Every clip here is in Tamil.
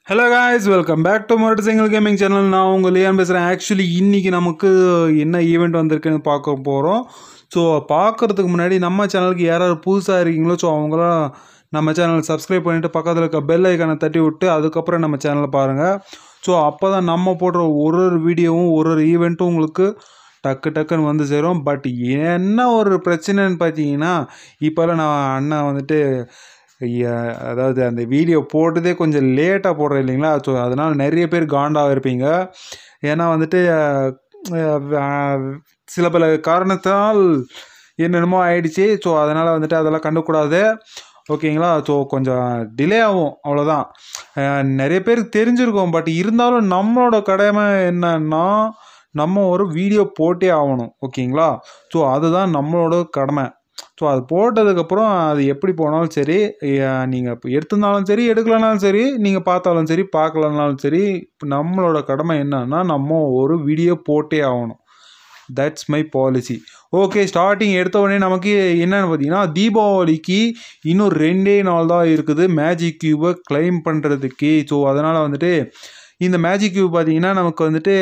hello guys welcome back to motor single gaming channel நான் உங்கள் லியான் பேசுகிறேன் ஆக்சுவலி இன்றைக்கி நமக்கு என்ன ஈவெண்ட் வந்திருக்குன்னு பார்க்க போகிறோம் ஸோ பார்க்குறதுக்கு முன்னாடி நம்ம சேனலுக்கு யாராவது புதுசாக இருக்கீங்களோ ஸோ அவங்களாம் நம்ம சேனல் சப்ஸ்கிரைப் பண்ணிவிட்டு பக்கத்தில் இருக்க பெல் ஐக்கானை தட்டி விட்டு அதுக்கப்புறம் நம்ம சேனலை பாருங்கள் ஸோ அப்போ தான் நம்ம போடுற ஒரு ஒரு வீடியோவும் ஒரு ஒரு ஈவெண்ட்டும் உங்களுக்கு டக்கு டக்குன்னு வந்து சேரும் பட் என்ன ஒரு பிரச்சனைன்னு பார்த்தீங்கன்னா இப்போல்லாம் நான் அண்ணன் வந்துட்டு ஐயா, அதாவது அந்த வீடியோ போட்டதே கொஞ்சம் லேட்டாக போடுறேன் இல்லைங்களா ஸோ அதனால் நிறைய பேர் காண்டாக இருப்பீங்க ஏன்னா வந்துட்டு அஹ், அஹ், சில பல காரணத்தால் என்னென்னமோ ஆயிடுச்சு ஸோ அதனால் வந்துட்டு அதெல்லாம் கண்டுக்கூடாது ஓகேங்களா ஸோ கொஞ்சம் டிலே ஆகும் அவ்வளோதான் அஹ், நிறைய பேருக்கு தெரிஞ்சிருக்கும் பட் இருந்தாலும் நம்மளோட கடமை என்னன்னா நம்ம ஒரு வீடியோ போட்டே ஆகணும் ஓகேங்களா ஸோ அதுதான் நம்மளோட கடமை ஸோ அது போட்டதுக்கப்புறம் அது எப்படி போனாலும் சரி நீங்கள் இப்போ எடுத்திருந்தாலும் சரி எடுக்கலனாலும் சரி நீங்கள் பார்த்தாலும் சரி பார்க்கலனாலும் சரி இப்ப நம்மளோட கடமை என்னன்னா நம்ம ஒரு வீடியோ போட்டே ஆகணும் that's my policy okay starting எடுத்த உடனே நமக்கு என்னென்னு பார்த்தீங்கன்னா தீபாவளிக்கு இன்னும் ரெண்டே நாள் தான் இருக்குது மேஜிக் கியூபை கிளைம் பண்ணுறதுக்கு ஸோ அதனால் வந்துட்டு இந்த மேஜிக் கியூப் பார்த்தீங்கன்னா நமக்கு வந்துட்டு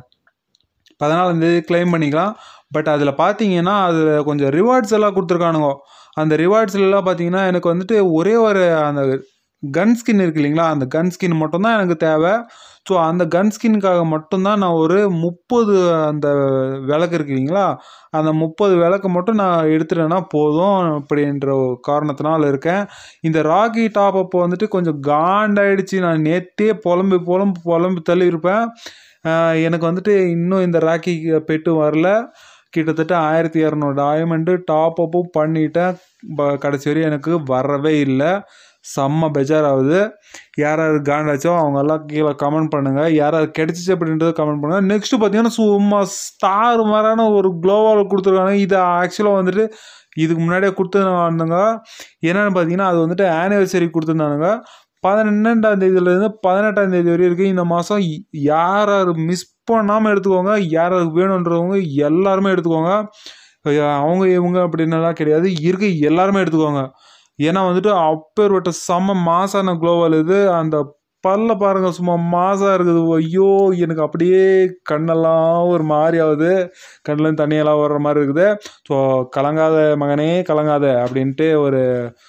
பதினாலாந்தேதி கிளைம் பண்ணிக்கலாம் பட் அதில் பார்த்தீங்கன்னா அதில் கொஞ்சம் ரிவார்ட்ஸ் எல்லாம் கொடுத்துருக்கானுங்க அந்த ரிவார்ட்ஸ்லாம் பார்த்தீங்கன்னா எனக்கு வந்துட்டு ஒரே ஒரு அந்த கன் ஸ்கின் இருக்கு இல்லைங்களா அந்த கன் ஸ்கின் மட்டும்தான் எனக்கு தேவை ஸோ அந்த கன் ஸ்கின்னுக்காக மட்டும்தான் நான் ஒரு முப்பது அந்த விளக்கு இருக்கு இல்லைங்களா அந்த முப்பது விளக்கு மட்டும் நான் எடுத்துட்டேன்னா போதும் அப்படின்ற ஒரு காரணத்தினால இருக்கேன் இந்த ராக்கி டாப் அப்போ வந்துட்டு கொஞ்சம் காண்டாயிடுச்சு நான் நேற்றே புலம்பு புலம்பு புலம்பு தள்ளியிருப்பேன் ஆஹ் எனக்கு வந்துட்டு இன்னும் இந்த ராக்கி பெட்டு வரல கிட்டத்தட்ட ஆயிரத்தி இரநூறு டைமண்டு டாப் அப்பும் பண்ணிட்டேன் ப- கடைசி வரையும் எனக்கு வரவே இல்லை செம்ம பெஜாராகுது யார் யார் காண்டாச்சோ அவங்கெல்லாம் கீழே கமெண்ட் பண்ணுங்கள் யார் யார் கிடச்சிச்சு அப்படின்றத கமெண்ட் பண்ணுங்கள் நெக்ஸ்ட்டு பார்த்தீங்கன்னா சும்மா ஸ்டார் மாதிரியான ஒரு க்ளோவால் கொடுத்துருக்காங்க இது ஆக்சுவலாக வந்துட்டு இதுக்கு முன்னாடியே கொடுத்துருந்தாங்க என்னென்னு பார்த்தீங்கன்னா அது வந்துட்டு ஆனிவர்சரி கொடுத்துருந்தானுங்க பதினெண்டாம் தேதியிலேருந்து பதினெட்டாம் தேதி வரையும் இருக்குது இந்த மாதம் யார் யார் மிஸ் பண்ணாமல் எடுத்துக்கோங்க யார் யாருக்கு வேணுன்றவங்க எல்லாருமே எடுத்துக்கோங்க ஐயா, அவங்க இவங்க அப்படின்னுலாம் கிடையாது இருக்க எல்லாருமே எடுத்துக்கோங்க ஏன்னா வந்துட்டு அப்பேற்பட்ட செம்ம மாசான குளோவல் இது அந்த பல்ல பாருங்க சும்மா மாசா இருக்குது ஐயோ எனக்கு அப்படியே கண்ணெல்லாம் ஒரு மாதிரி ஆகுது கண்ணில் தண்ணியெல்லாம் வர்ற மாதிரி இருக்குது ஸோ கலங்காத மகனே கலங்காத அப்படின்ட்டு ஒரு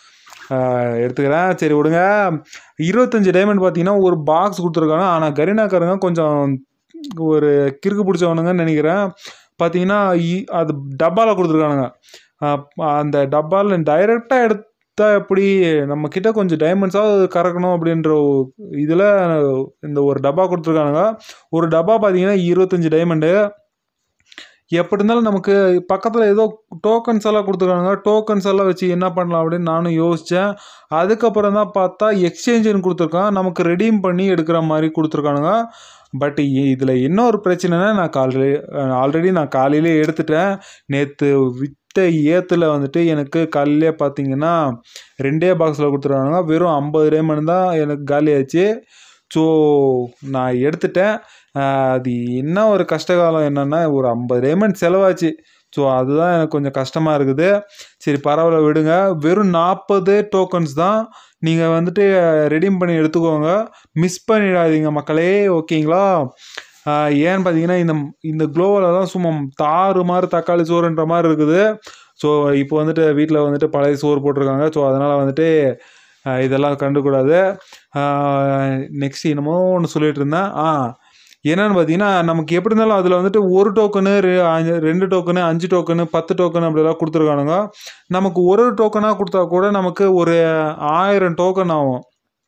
ஆஹ், எடுத்துக்கிறேன் சரி விடுங்க இருபத்தஞ்சி டைமண்ட் பார்த்தீங்கன்னா ஒரு பாக்ஸ் கொடுத்துருக்காங்க ஆனால் கரீனாக்காரங்க கொஞ்சம் ஒரு கிறுக்கு பிடிச்சவனுங்கன்னு நினைக்கிறேன் பார்த்தீங்கன்னா இ- அது டப்பாவில் கொடுத்துருக்கானுங்க ஆஹ், அந்த டப்பாவில் டைரெக்டாக எடுத்தா எப்படி நம்ம கிட்ட கொஞ்சம் டைமண்ட்ஸாவது கறக்கணும் அப்படின்ற இதில் இந்த ஒரு டப்பா கொடுத்துருக்கானுங்க ஒரு டப்பா பார்த்தீங்கன்னா இருபத்தஞ்சி டைமண்டு எப்படி இருந்தாலும் நமக்கு பக்கத்தில் ஏதோ டோக்கன்ஸ் எல்லாம் கொடுத்துருக்காங்க டோக்கன்ஸ் எல்லாம் வச்சு என்ன பண்ணலாம் அப்படின்னு நானும் யோசித்தேன் அதுக்கப்புறம் தான் பார்த்தா எக்ஸ்சேஞ்சுன்னு கொடுத்துருக்கான் நமக்கு ரெடீம் பண்ணி எடுக்கிற மாதிரி கொடுத்துருக்கானுங்க பட் இதில் என்ன ஒரு பிரச்சனைனா நான் காலையில் ஆல்ரெடி நான் காலையிலே எடுத்துட்டேன் நேற்று வித்த ஏத்தில் வந்துட்டு எனக்கு காலையிலே பார்த்தீங்கன்னா ரெண்டே பாக்ஸில் கொடுத்துருக்கானுங்க வெறும் ஐம்பது டைமண்ட் தான் எனக்கு காலியாச்சு ஸோ நான் எடுத்துட்டேன் ஆஹ் அது என்ன ஒரு கஷ்டகாலம் என்னன்னா ஒரு ஐம்பது டைமண்ட் செலவாச்சு ஸோ அதுதான் எனக்கு கொஞ்சம் கஷ்டமாக இருக்குது சரி பரவாயில்ல விடுங்க வெறும் நாற்பது டோக்கன்ஸ் தான் நீங்கள் வந்துட்டு ரெடீம் பண்ணி எடுத்துக்கோங்க மிஸ் பண்ணிடாதீங்க மக்களே ஓகேங்களா ஆஹ் ஏன்னு பார்த்தீங்கன்னா இந்த இந்த குளோவலெல்லாம் சும்மா தாறு மாதிரி தக்காளி சோறுன்ற மாதிரி இருக்குது ஸோ இப்போ வந்துட்டு வீட்டில் வந்துட்டு பழைய சோறு போட்டிருக்காங்க ஸோ அதனால் வந்துட்டு ஆஹ் இதெல்லாம் கண்டுக்கூடாது நெக்ஸ்ட் என்னமோ ஒன்று சொல்லிட்டு இருந்தேன் ஆ என்னன்னு பார்த்தீங்கன்னா நமக்கு எப்படி இருந்தாலும் அதில் வந்துட்டு ஒரு டோக்கனு ரெண்டு டோக்கனு அஞ்சு டோக்கனு பத்து டோக்கனு அப்படிலாம் கொடுத்துருக்கானுங்க நமக்கு ஒரு ஒரு டோக்கனாக கொடுத்தா கூட நமக்கு ஒரு ஆயிரம் டோக்கன் ஆகும்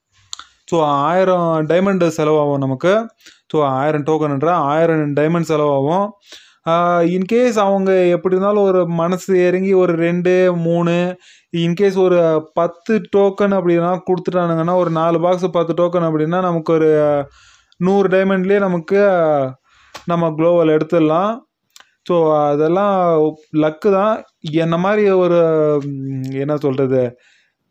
ஸோ ஆயிரம் டைமண்ட் செலவாகும் நமக்கு ஸோ ஆயிரம் டோக்கன்ன்ற ஆயிரம் டைமண்ட் செலவாகும் இன்கேஸ் அவங்க எப்படி இருந்தாலும் ஒரு மனசு இறங்கி ஒரு ரெண்டு மூணு இன்கேஸ் ஒரு பத்து டோக்கன் அப்படின்னா கொடுத்துட்டானுங்கன்னா ஒரு நாலு பாக்ஸ் பத்து டோக்கன் அப்படின்னா நமக்கு ஒரு நூறு டைமண்ட்லேயே நமக்கு நம்ம குளோவல் எடுத்துடலாம் ஸோ அதெல்லாம் லக்கு தான் என்ன மாதிரி ஒரு ம், என்ன சொல்கிறது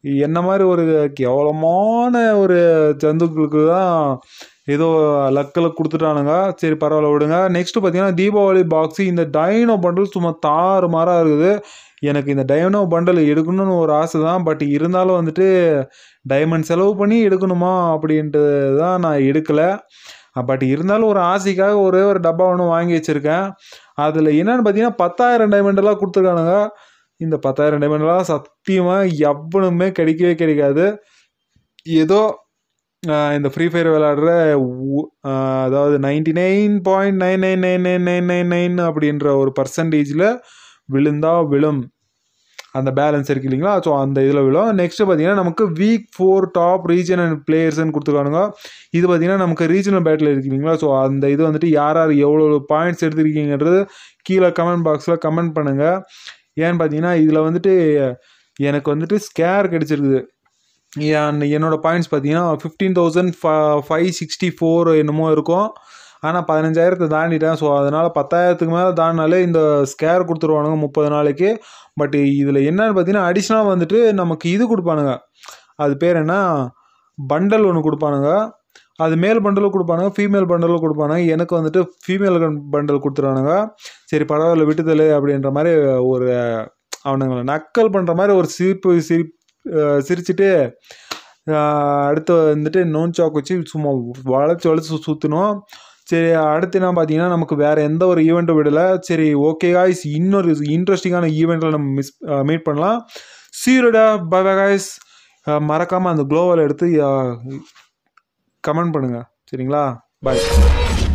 என்ன மாதிரி ஒரு கேவலமான ஒரு ஜந்துக்களுக்கு தான் ஏதோ லக்கில் கொடுத்துட்டானுங்க சரி பரவாயில்ல விடுங்க நெக்ஸ்ட்டு பார்த்தீங்கன்னா தீபாவளி பாக்ஸு இந்த டைனோ பண்டல் சும்மா தாறு மாறாக இருக்குது எனக்கு இந்த டைனோ பண்டல் எடுக்கணும்னு ஒரு ஆசை தான் பட் இருந்தாலும் வந்துட்டு டைமண்ட் செலவு பண்ணி எடுக்கணுமா அப்படின்ட்டு தான் நான் எடுக்கலை பட் இருந்தாலும் ஒரு ஆசைக்காக ஒரே ஒரு டப்பா ஒன்று வாங்கி வச்சுருக்கேன் அதில் என்னென்னு பார்த்தீங்கன்னா பத்தாயிரம் டைமண்டெல்லாம் கொடுத்துருக்கானுங்க இந்த பத்தாயிரம் டைமண்ட்லாம் சத்தியமாக எவ்வளவுமே கிடைக்கவே கிடைக்காது ஏதோ ஆஹ் இந்த ஃப்ரீ ஃபயர் விளையாடுற உ- ஆஹ் அதாவது ninety nine point nine nine nine nine nine nine nine அப்படின்ற ஒரு பர்சன்டேஜில் விழுந்தா விழும் அந்த பேலன்ஸ் இருக்கு இல்லைங்களா ஸோ அந்த இதில் விழும் நெக்ஸ்ட் பார்த்தீங்கன்னா நமக்கு week four top region and பிளேயர்ஸ்னு கொடுத்துருக்கானுங்க இது பார்த்தீங்கன்னா நமக்கு ரீஜனல் பேட்டில் இருக்கு இல்லைங்களா ஸோ அந்த இது வந்துட்டு யார் யார் எவ்வளோ பாயிண்ட்ஸ் எடுத்திருக்கீங்கன்றது கீழே கமெண்ட் பாக்ஸில் கமெண்ட் பண்ணுங்கள் ஏன்னு பார்த்தீங்கன்னா இதில் வந்துட்டு எனக்கு வந்துட்டு ஸ்கேர் கிடச்சிருக்குது என் என்னோட பாயிண்ட்ஸ் பார்த்தீங்கன்னா fifteen thousand five sixty four என்னமோ இருக்கும் ஆனால் பதினஞ்சாயிரத்தை தாண்டிட்டேன் ஸோ அதனால் பத்தாயிரத்துக்கு மேலே தாண்டினாலே இந்த ஸ்கேர் கொடுத்துருவானுங்க முப்பது நாளைக்கு பட் இதில் என்னன்னு பார்த்தீங்கன்னா அடிஷ்னலாக வந்துட்டு நமக்கு இது கொடுப்பானுங்க அது பேர் என்ன பண்டல் ஒன்று கொடுப்பானுங்க அது மேல் பண்டலும் கொடுப்பானுங்க ஃபீமேல் பண்டலும் கொடுப்பானுங்க எனக்கு வந்துட்டு ஃபீமேல் பண்டல் கொடுத்துருவானுங்க சரி பரவாயில்ல விட்டுதல் அப்படின்ற மாதிரி ஒரு அவனுங்களை நக்கல் பண்ணுற மாதிரி ஒரு சிரிப்பு சிரிப் அஹ் சிரிச்சிட்டு அஹ் அடுத்து வந்துட்டு நோன் சாக் வச்சு சும்மா வளைச்சி வளைச்சி சுற்றணும் சரி அடுத்து என்ன பார்த்தீங்கன்னா நமக்கு வேறு எந்த ஒரு ஈவெண்ட்டும் விடலை சரி ஓகே காய்ஸ் இன்னொரு இன்ட்ரெஸ்டிங்கான ஈவெண்ட்டில் நம்ம மிஸ் மீட் பண்ணலாம் சீரோடா பை காய்ஸ் மறக்காமல் அந்த க்ளோவல் எடுத்து கமெண்ட் பண்ணுங்கள் சரிங்களா பாய்